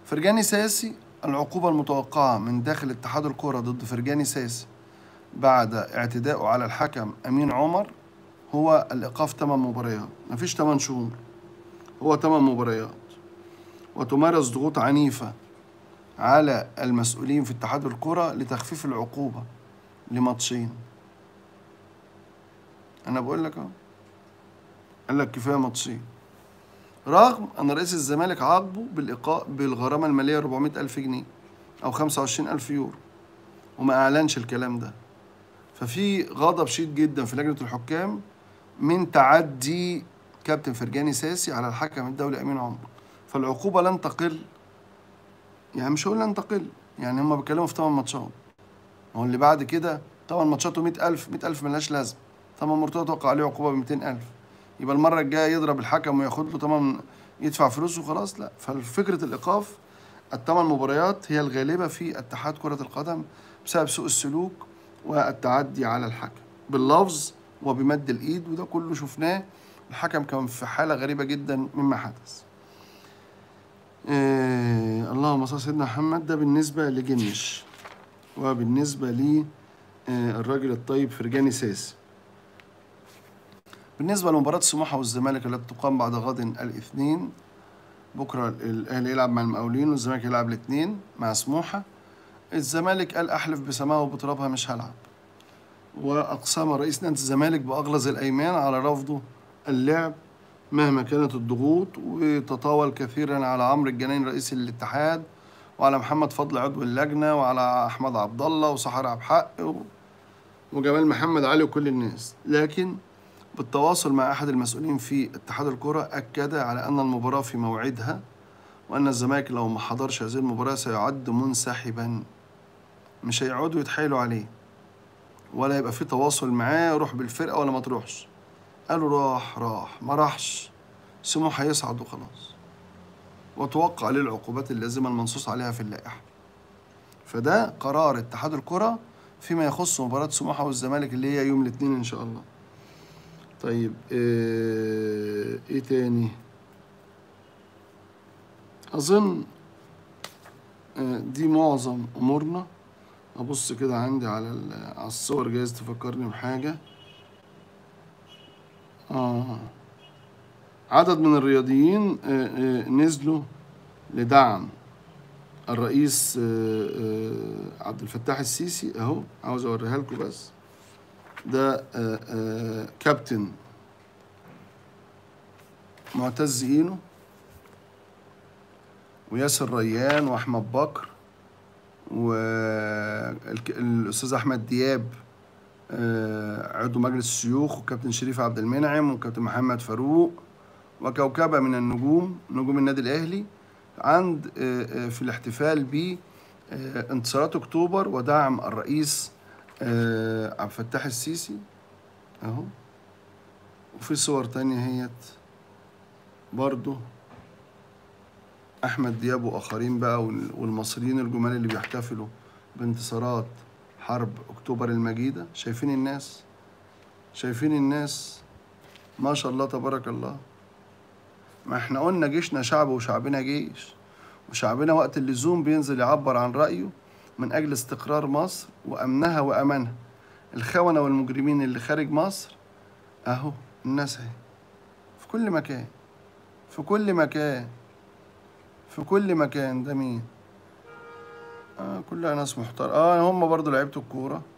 فرجاني ساسي العقوبة المتوقعة من داخل اتحاد الكرة ضد فرجاني ساسي بعد اعتدائه على الحكم أمين عمر هو الإيقاف 8 مباريات مفيش 8 شهور هو 8 مباريات وتمارس ضغوط عنيفة على المسؤولين في اتحاد الكرة لتخفيف العقوبة لماتشين أنا بقول لك أهو قال لك كفاية ماتشين رغم أن رئيس الزمالك عاقبه بالإيقاف بالغرامة المالية 400 ألف جنيه أو 25 ألف يورو وما أعلنش الكلام ده ففي غضب شديد جدا في لجنة الحكام من تعدي كابتن فرجاني ساسي على الحكم الدولي أمين عمر فالعقوبة لن تقل يعني مش هقول لن تقل يعني هما بيتكلموا في 8 ماتشات هو اللي بعد كده 8 ماتشات و100 ألف 100 ألف ملهاش لازمة 8 مرتبط توقع عليه عقوبة ب 200 ألف يبقى المرة الجاية يضرب الحكم وياخد له 8 يدفع فلوس وخلاص لا ففكرة الإيقاف الثمان مباريات هي الغالبة في اتحاد كرة القدم بسبب سوء السلوك والتعدي على الحكم باللفظ وبمد الإيد وده كله شفناه الحكم كان في حالة غريبة جدا مما حدث آه اللهم صل على سيدنا محمد ده بالنسبة لجنش وبالنسبة لي آه الراجل الطيب فرجاني ساسي بالنسبة لمباراة سموحة والزمالك التي تقام بعد غد الاثنين بكرة الأهلي يلعب مع المقاولين والزمالك يلعب الاثنين مع سموحة الزمالك قال أحلف بسماء وبترابها مش هلعب وأقسم رئيس نادي الزمالك بأغلظ الأيمان على رفضه اللعب مهما كانت الضغوط وتطاول كثيرا على عمرو الجناين رئيس الاتحاد وعلى محمد فضل عضو اللجنة وعلى أحمد عبد الله وسحر عبد الحق وجمال محمد علي وكل الناس لكن بالتواصل مع أحد المسؤولين في اتحاد الكرة أكد على أن المباراة في موعدها وأن الزمالك لو ما حضرش هذه المباراة سيعد منسحبا مش هيقعدوا يتحايلوا عليه ولا يبقى في تواصل معاه روح بالفرقة ولا ما تروحش قالوا راح راح ما راحش سموحة هيصعد وخلاص وتوقع عليه العقوبات اللازمة المنصوص عليها في اللائحة فده قرار اتحاد الكرة فيما يخص مباراة سموحة والزمالك اللي هي يوم الاثنين إن شاء الله طيب ايه, إيه تاني اظن دي معظم امورنا ابص كده عندي على على الصور جايز تفكرني بحاجه اه عدد من الرياضيين نزلوا لدعم الرئيس عبد الفتاح السيسي اهو عاوز اوريها لكم بس ده آآ آآ كابتن معتز اينو وياسر ريان واحمد بكر والاستاذ احمد دياب عضو مجلس الشيوخ وكابتن شريف عبد المنعم وكابتن محمد فاروق وكوكبه من النجوم نجوم النادي الاهلي عند في الاحتفال ب انتصارات اكتوبر ودعم الرئيس آه عبد الفتاح السيسي اهو وفي صور تانية هيت برضو احمد دياب واخرين بقى والمصريين الجمال اللي بيحتفلوا بانتصارات حرب اكتوبر المجيده شايفين الناس شايفين الناس ما شاء الله تبارك الله ما احنا قلنا جيشنا شعب وشعبنا جيش وشعبنا وقت اللزوم بينزل يعبر عن رأيه من أجل استقرار مصر وأمنها وأمانها الخونة والمجرمين اللي خارج مصر أهو الناس أهي في كل مكان في كل مكان في كل مكان ده مين آه كلها ناس محترمة آه هم برضو لعيبة الكورة